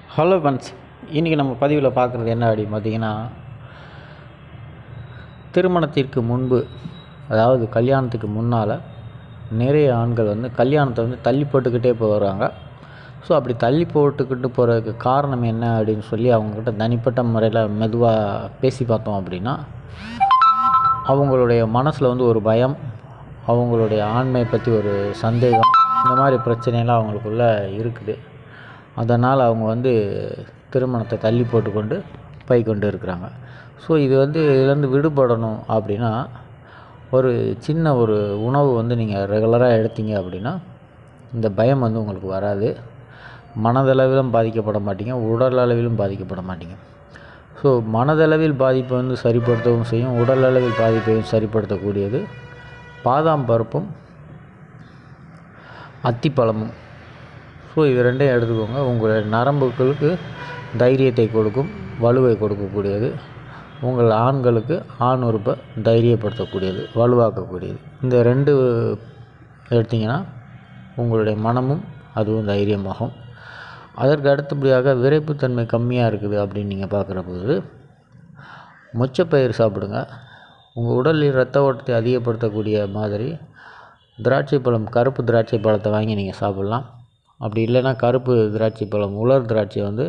hello friends இன்றைக்கி நம்ம பதிவில் பார்க்குறது என்ன அப்படின்னு பார்த்தீங்கன்னா திருமணத்திற்கு முன்பு அதாவது கல்யாணத்துக்கு முன்னால் நிறைய ஆண்கள் வந்து கல்யாணத்தை வந்து தள்ளி போட்டுக்கிட்டே போகிறாங்க ஸோ அப்படி தள்ளி போட்டுக்கிட்டு போகிறதுக்கு காரணம் என்ன அப்படின்னு சொல்லி அவங்கக்கிட்ட தனிப்பட்ட முறையில் மெதுவாக பேசி பார்த்தோம் அப்படின்னா அவங்களுடைய மனசில் வந்து ஒரு பயம் அவங்களுடைய ஆண்மையை பற்றி ஒரு சந்தேகம் இந்த மாதிரி பிரச்சனைலாம் அவங்களுக்குள்ள இருக்குது அதனால் அவங்க வந்து திருமணத்தை தள்ளி போட்டுக்கொண்டு போய் கொண்டு இருக்கிறாங்க ஸோ இது வந்து இதுலேருந்து விடுபடணும் அப்படின்னா ஒரு சின்ன ஒரு உணவு வந்து நீங்கள் ரெகுலராக எடுத்தீங்க அப்படின்னா இந்த பயம் வந்து உங்களுக்கு வராது மனதளவிலும் பாதிக்கப்பட மாட்டீங்க உடல் அளவிலும் பாதிக்கப்பட மாட்டீங்க ஸோ மனதளவில் பாதிப்பை வந்து சரிப்படுத்தவும் செய்யும் உடல் அளவில் பாதிப்பையும் சரிப்படுத்தக்கூடியது பாதாம் பருப்பும் அத்திப்பழமும் ஸோ இது ரெண்டையும் எடுத்துக்கோங்க உங்களுடைய நரம்புகளுக்கு தைரியத்தை கொடுக்கும் வலுவை கொடுக்கக்கூடியது உங்கள் ஆண்களுக்கு ஆண் உறுப்பை தைரியப்படுத்தக்கூடியது வலுவாக்கக்கூடியது இந்த ரெண்டு எடுத்திங்கன்னா உங்களுடைய மனமும் அதுவும் தைரியமாகும் அதற்கு அடுத்தபடியாக விரைப்புத்தன்மை கம்மியாக இருக்குது அப்படின்னு நீங்கள் பார்க்குற போது மொச்சப்பயிர் சாப்பிடுங்க உங்கள் உடலில் இரத்த ஓட்டத்தை அதிகப்படுத்தக்கூடிய மாதிரி திராட்சை பழம் கருப்பு திராட்சை பழத்தை வாங்கி நீங்கள் சாப்பிட்லாம் அப்படி இல்லைன்னா கருப்பு திராட்சை பழம் உலர் திராட்சை வந்து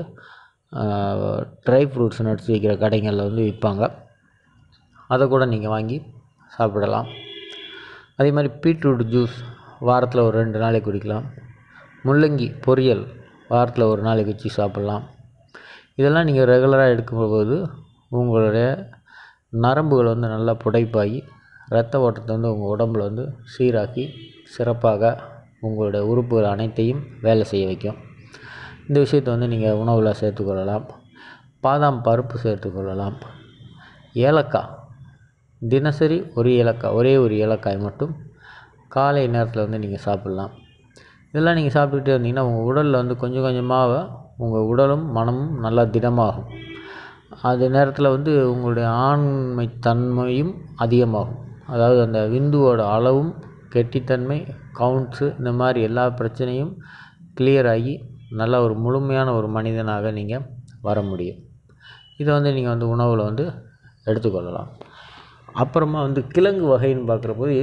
ட்ரை ஃப்ரூட்ஸ் நட்ஸ் விற்கிற கடைகளில் வந்து விற்பாங்க அதை கூட நீங்கள் வாங்கி சாப்பிடலாம் அதே மாதிரி பீட்ரூட் ஜூஸ் வாரத்தில் ஒரு ரெண்டு நாளைக்கு குடிக்கலாம் முள்ளங்கி பொரியல் வாரத்தில் ஒரு நாளைக்கு வச்சு சாப்பிட்லாம் இதெல்லாம் நீங்கள் ரெகுலராக எடுக்கும்போது உங்களுடைய நரம்புகள் வந்து நல்லா புடைப்பாகி இரத்த ஓட்டத்தை வந்து உங்கள் உடம்புல வந்து சீராக்கி சிறப்பாக உங்களுடைய உறுப்புகள் அனைத்தையும் வேலை செய்ய வைக்கும் இந்த விஷயத்தை வந்து நீங்கள் உணவில் சேர்த்துக்கொள்ளலாம் பாதாம் பருப்பு சேர்த்துக்கொள்ளலாம் ஏலக்காய் தினசரி ஒரு ஏலக்காய் ஒரே ஒரு ஏலக்காய் மட்டும் காலை நேரத்தில் வந்து நீங்கள் சாப்பிட்லாம் இதெல்லாம் நீங்கள் சாப்பிட்டுக்கிட்டே இருந்தீங்கன்னா உங்கள் உடலில் வந்து கொஞ்சம் கொஞ்சமாக உங்கள் உடலும் மனமும் நல்லா திடமாகும் அது நேரத்தில் வந்து உங்களுடைய ஆண்மை தன்மையும் அதிகமாகும் அதாவது அந்த விந்துவோட அளவும் கெட்டித்தன்மை கவுண்ட்ஸு இந்த மாதிரி எல்லா பிரச்சனையும் கிளியர் ஆகி நல்ல ஒரு முழுமையான ஒரு மனிதனாக நீங்கள் வர முடியும் இதை வந்து நீங்கள் வந்து உணவில் வந்து எடுத்துக்கொள்ளலாம் அப்புறமா வந்து கிழங்கு வகைன்னு பார்க்குறபோது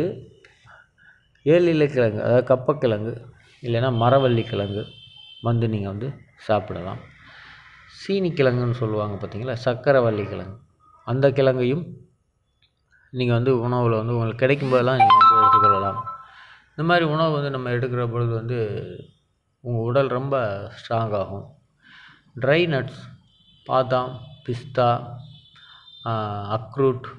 ஏழு கிழங்கு அதாவது கப்பக்கிழங்கு இல்லைன்னா மரவள்ளி கிழங்கு வந்து நீங்கள் வந்து சாப்பிடலாம் சீனி கிழங்குன்னு சொல்லுவாங்க பார்த்தீங்களா சக்கரவள்ளி கிழங்கு அந்த கிழங்கையும் நீங்கள் வந்து உணவில் வந்து உங்களுக்கு கிடைக்கும் போதெல்லாம் நீங்கள் வந்து எடுத்துக்கொள்ளலாம் இந்த மாதிரி உணவு வந்து நம்ம எடுக்கிற பொழுது வந்து உங்கள் உடல் ரொம்ப ஸ்ட்ராங் ஆகும் ட்ரை நட்ஸ் பாதாம் பிஸ்தா அக்ரூட்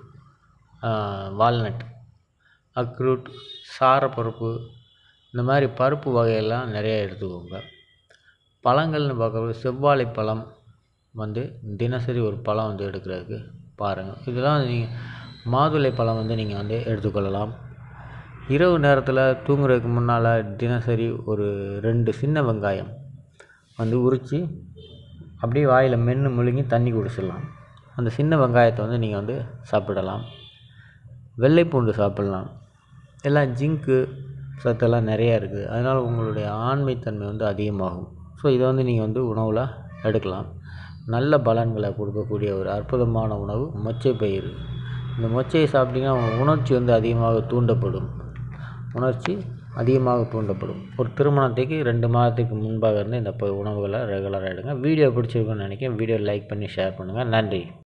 வால்நட் அக்ரூட் சாரப்பருப்பு இந்த மாதிரி பருப்பு வகையெல்லாம் நிறையா எடுத்துக்கோங்க பழங்கள்னு பார்க்கும்போது செவ்வாழை பழம் வந்து தினசரி ஒரு பழம் வந்து எடுக்கிறதுக்கு பாருங்கள் இதெல்லாம் நீங்கள் மாதுளை பழம் வந்து நீங்கள் வந்து எடுத்துக்கொள்ளலாம் இரவு நேரத்தில் தூங்குறதுக்கு முன்னால் தினசரி ஒரு ரெண்டு சின்ன வெங்காயம் வந்து உரித்து அப்படியே வாயில் மென்று முழுங்கி தண்ணி குடிச்சிடலாம் அந்த சின்ன வெங்காயத்தை வந்து நீங்கள் வந்து சாப்பிடலாம் வெள்ளைப்பூண்டு சாப்பிட்லாம் எல்லாம் ஜிங்க்கு சத்தெல்லாம் நிறையா இருக்குது அதனால் உங்களுடைய ஆண்மைத்தன்மை வந்து அதிகமாகும் ஸோ இதை வந்து நீங்கள் வந்து உணவில் எடுக்கலாம் நல்ல பலன்களை கொடுக்கக்கூடிய ஒரு அற்புதமான உணவு மொச்சைப்பயிறு இந்த மொச்சையை சாப்பிட்டீங்கன்னா உங்கள் உணர்ச்சி வந்து அதிகமாக தூண்டப்படும் உணர்ச்சி அதிகமாக தூண்டப்படும் ஒரு திருமணத்துக்கு ரெண்டு மாதத்துக்கு முன்பாக இருந்து இந்த உணவுகளை ரெகுலராக எடுங்க வீடியோ பிடிச்சிருக்குன்னு நினைக்கிறேன் வீடியோ லைக் பண்ணி ஷேர் பண்ணுங்கள் நன்றி